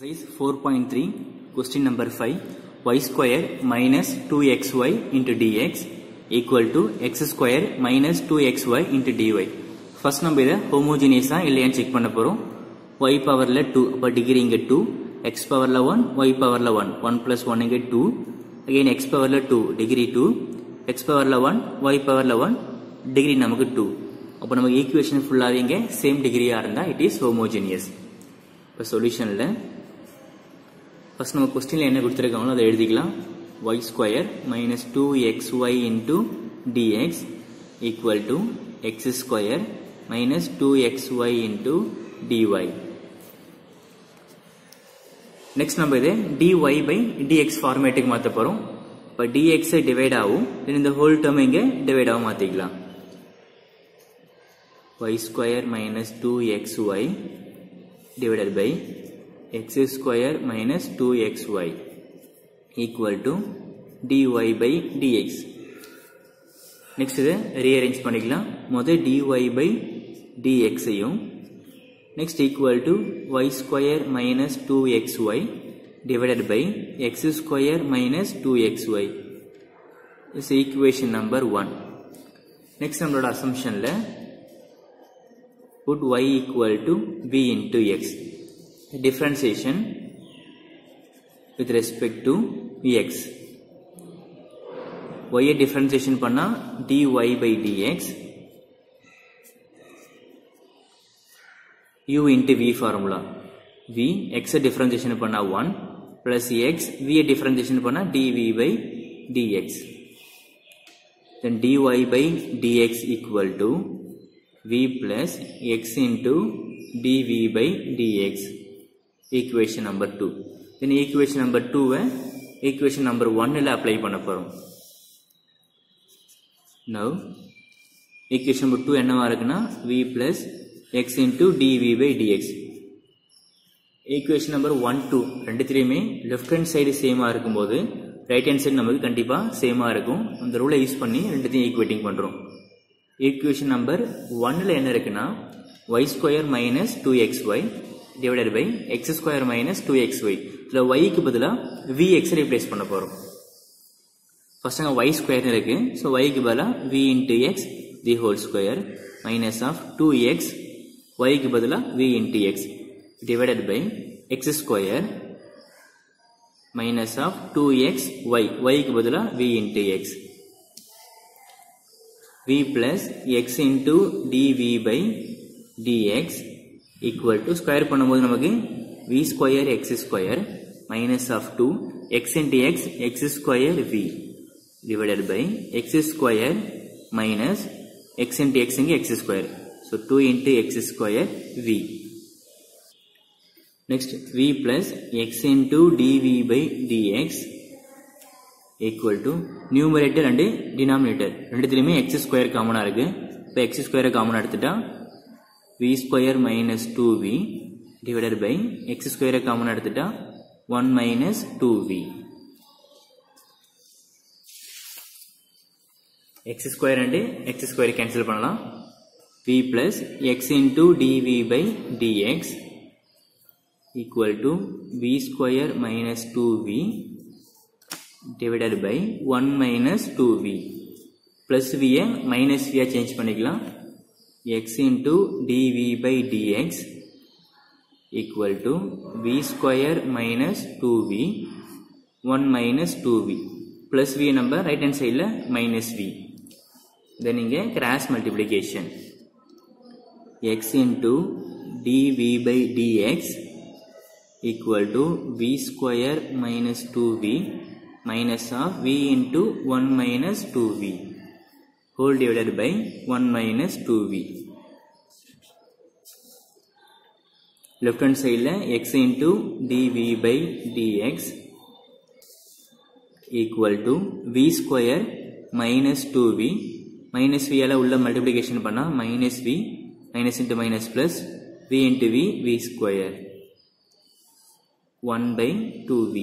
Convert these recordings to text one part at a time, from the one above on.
Exercise 4.3, question number 5, y square minus 2xy into dx equal to x square minus 2xy into dy. First நம்ம இதை ஹோமோஜினியஸா இல்லையான்னு check பண்ண போறோம் y பவர்ல 2 அப்ப degree இங்க 2 x பவர்ல 1 y பவர்ல 1 1 பிளஸ் 1 இங்க 2 அகைன் x பவர்ல 2 டிகிரி 2 x பவர்ல 1 y பவர்ல 1 டிகிரி நமக்கு 2 அப்போ நமக்கு ஈக்குவேஷன் ஃபுல்லாவே இங்க சேம் டிகிரியா இருந்தா இட் இஸ் ஹோமோஜினியஸ் இப்போ சொல்யூஷனில் ஃபர்ஸ்ட் நம்ம கொஸ்டினில் என்ன கொடுத்துருக்காங்களோ அதை எழுதிக்கலாம் y square minus two x y into d x equal to x square minus two x y into d y next நம்ம இது டிஒய் பை டிஎக்ஸ் ஃபார்மேட்டுக்கு மாற்ற போகிறோம் இப்போ டிஎக்ஸை டிவைட் ஆகும் தென் இந்த ஹோல் டேர்ம் இங்கே டிவைட் ஆகும் மாற்றிக்கலாம் y square minus two x y divided by x square minus 2xy equal to dy by dx next இதை ரீஅரேஞ்ச் பண்ணிக்கலாம் முதல் dy by dx ஐயும் next equal to y square minus two x y divided by x square minus two x y is equation number one next நம்மளோட அசம்ஷனில் put y equal to v into x. Differentiation with respect to x. y differentiation பண்ணா dy by dx u into v formula v x differentiation பண்ணா 1 plus x v differentiation பண்ணா dv by dx then dy by dx equal to v plus x into dv by dx equation number 2 then equation number 2 why equation number 1 ல apply பண்ண போறோம் now equation number 2 என்னவா இருக்குன்னா v plus x into dv by dx equation number 1 2 ரெண்டுத்திலையுமே left hand side சேமா இருக்கும்போது right hand side நமக்கு கண்டிப்பா சேமா இருக்கும் அந்த ரூலை யூஸ் பண்ணி ரெண்டுத்தையும் ஈக்குவேட்டிங் பண்றோம் ஈக்குவேஷன் நம்பர் ஒன்னில் என்ன இருக்குன்னா y square minus two x y divided by x square minus two x y இதில் ஒய்க்கு பதிலாக வி எக்ஸ் ரீப்ளேஸ் பண்ண போகிறோம் ஃபர்ஸ்ட் அங்கே ஒய் ஸ்கொயர்னு இருக்கு ஸோ ஒய்க்கு பதிலாக v into x the whole square minus of two x ஒய்க்கு பதிலாக v into x divided by x square minus of two x y ஒய்க்கு பதிலாக v into x v plus x into dv by dx equal to square பண்ணும்போது நமக்கு v square x square minus of 2 x into x x square v divided by x square minus x into x இங்க x square so 2 into x square v next v plus x into dv by dx equal to numerator and denominator ரெண்டுத்துலையுமே x square காமனாக இருக்கு இப்போ x ஸ்கொயரை காமனாக எடுத்துட்டா v square minus two v divided by x ஸ்கொயரை காமனாக எடுத்துட்டா one minus two v x square and x square cancel பண்ணலாம் v plus x into TV by d x equal to v square minus two v divided by 1 minus 2v plus v ய minus v change பண்ணிக்கலாம் x into dv by dx equal to v square minus 2v 1 minus 2v plus v நம்ம right hand side ல minus v then இங்க cross multiplication x into dv by dx equal to v square minus 2v minus of v into 1 minus 2v whole divided by 1 minus 2v left hand side la x into dv by dx equal to v square minus 2v minus v ala உள்ள multiplication பண்ணா minus v minus into minus plus v into v v square 1 by 2v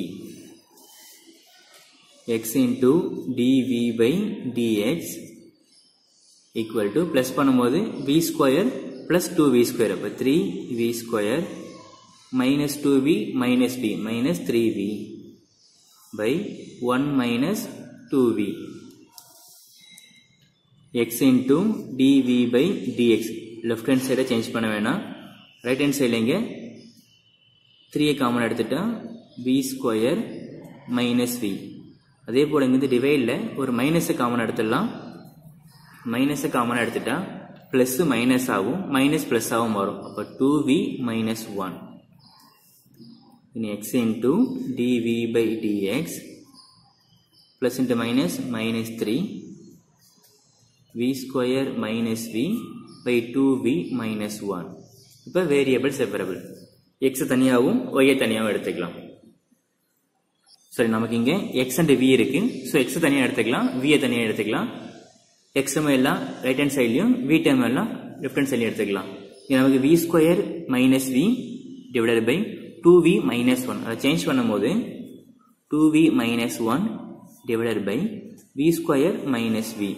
x into dv by dx equal to plus பண்ணும்போது v square plus 2v square அப்போ 3v square minus 2v minus b minus 3v by 1 minus 2v x into dv by dx left hand side change பண்ண வேணாம் right hand சைடில் இங்கே த்ரீயை common எடுத்துட்டா v square minus we அதே போல் இங்கேருந்து டிவைடில் ஒரு மைனஸை காமன் எடுத்துடலாம் மைனஸை காமன் எடுத்துட்டா ப்ளஸ் மைனஸ் ஆகும் மைனஸ் ப்ளஸ் ஆகும் வரும் அப்போ two v minus one in x into TV by dx plus into minus minus three v square minus v by two v minus one இப்போ வேரியபிள் செப்பரபிள் எக்ஸ் தனியாகவும் ஒய்யை தனியாகவும் எடுத்துக்கலாம் சரி நமக்கு இங்கே எக்ஸ் அண்ட் வி இருக்கு ஸோ எக்ஸ் தனியாக எடுத்துக்கலாம் வியை தனியாக எடுத்துக்கலாம் எக்ஸ் டேர்ம் எல்லாம் ரைட் ஹேண்ட் சைட்லையும் வி டேர்ம் எல்லாம் லெஃப்ட் ஹேண்ட் சைட்லையும் எடுத்துக்கலாம் இங்கே நமக்கு v square minus v divided by two v minus one அதை சேஞ்ச் பண்ணும்போது two v minus one divided by v square minus v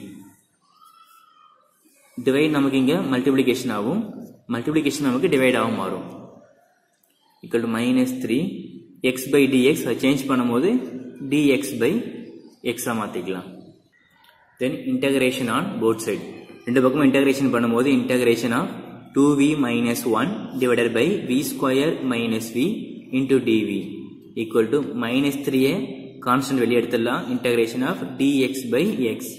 divide நமக்கு இங்கே மல்டிப்ளிகேஷன் ஆகும் மல்டிப்ளிகேஷன் நமக்கு டிவைட் ஆகும் மாறும் equal to minus three x by dx அதை change பண்ணும்போது டிஎக்ஸ் பை எக்ஸாக மாற்றிக்கலாம் then integration on both side ரெண்டு பக்கமும் இன்டகிரேஷன் பண்ணும்போது integration of two v minus one divided by v square minus we into dv equal to minus த்ரீயை constant வெளியே எடுத்துடலாம் integration of dx by x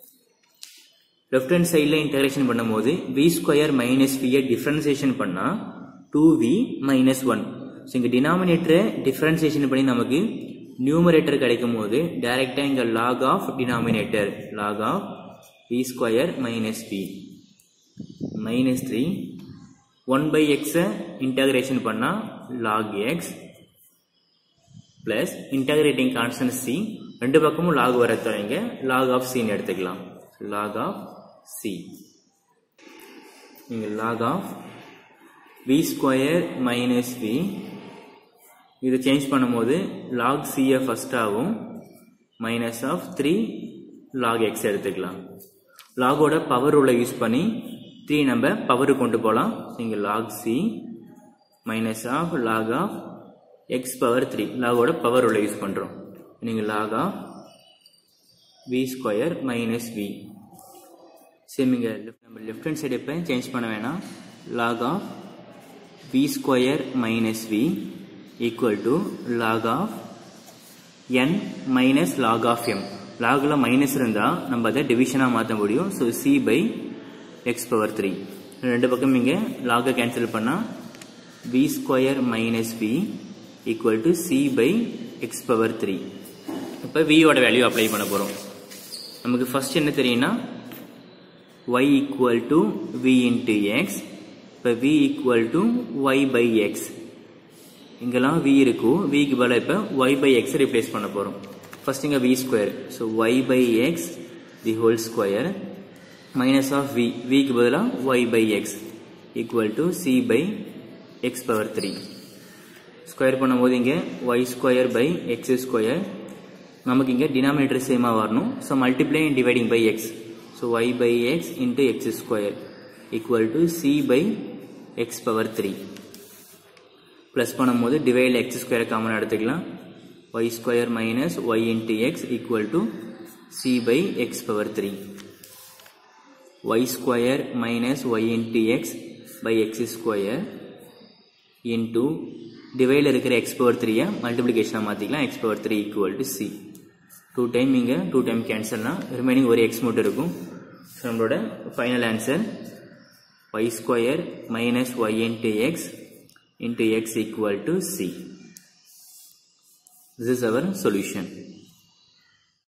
left hand சைடில் integration பண்ணும்போது v square minus வியை differentiation பண்ணால் two v minus one so இங்கே டினாமினேட்டரை differentiation பண்ணி நமக்கு நியூமரேட்டர் கிடைக்கும் போது டைரெக்டாக இங்கே log of denominator log of v square minus p minus three one by எக்ஸை இன்டகிரேஷன் பண்ணால் log x plus integrating constant c ரெண்டு பக்கமும் லாக் வர தரீங்க லாக் ஆஃப் சின்னு எடுத்துக்கலாம் லாக் ஆஃப் சி நீங்கள் log of v square minus v இது சேஞ்ச் பண்ணும்போது லாக் சியை ஃபர்ஸ்ட் ஆகும் minus of three log x எடுத்துக்கலாம் லாகோட பவர் உள்ள யூஸ் பண்ணி த்ரீ நம்ம பவரு கொண்டு போகலாம் நீங்கள் lock C minus of log of x power three லாகோட பவர் உள்ள யூஸ் பண்ணுறோம் நீங்கள் log of v square minus v same இங்கே நம்ம லெஃப்ட் ஹேண்ட் சைடு எப்போ சேஞ்ச் பண்ண வேணாம் log of v square minus v equal to log of n minus log of m லாகில் மைனஸ் இருந்தால் நம்ம அதை டிவிஷனாக மாற்ற முடியும் so c by x power three ரெண்டு பக்கம் இங்கே லாகை கேன்சல் பண்ணால் v square minus v equal to c by x power three இப்போ வியோட வேல்யூ அப்ளை பண்ண போகிறோம் நமக்கு ஃபர்ஸ்ட் என்ன தெரியும்னா y equal to v into x இப்போ v equal to y by x இங்கெல்லாம் v இருக்கும் விக்கு பதிலாக இப்போ ஒய் பை எக்ஸ் ரிப்ளேஸ் பண்ண போகிறோம் ஃபர்ஸ்ட் இங்கே v square so y by x the whole square minus of v விக்கு பதிலாக y by x equal to c by x power three square பண்ணும்போது இங்கே y square by x square நமக்கு இங்கே denominator சேமாக வரணும் so multiply and dividing by x so y by x into x square equal to c by x power three plus பண்ணும்போது டிவைடில் x square common எடுத்துக்கலாம் y square minus y into x equal to c by x power three y square minus y into x by x square into டிவைடில் இருக்கிற x power த்ரீயை மல்டிப்ளிகேஷனாக மாற்றிக்கலாம் x power three equal to c two time இங்கே two time கேன்சல்னா remaining ஒரு x மட்டும் இருக்கும் ஸோ நம்மளோட final answer y square minus y into x into x equal to c this is our solution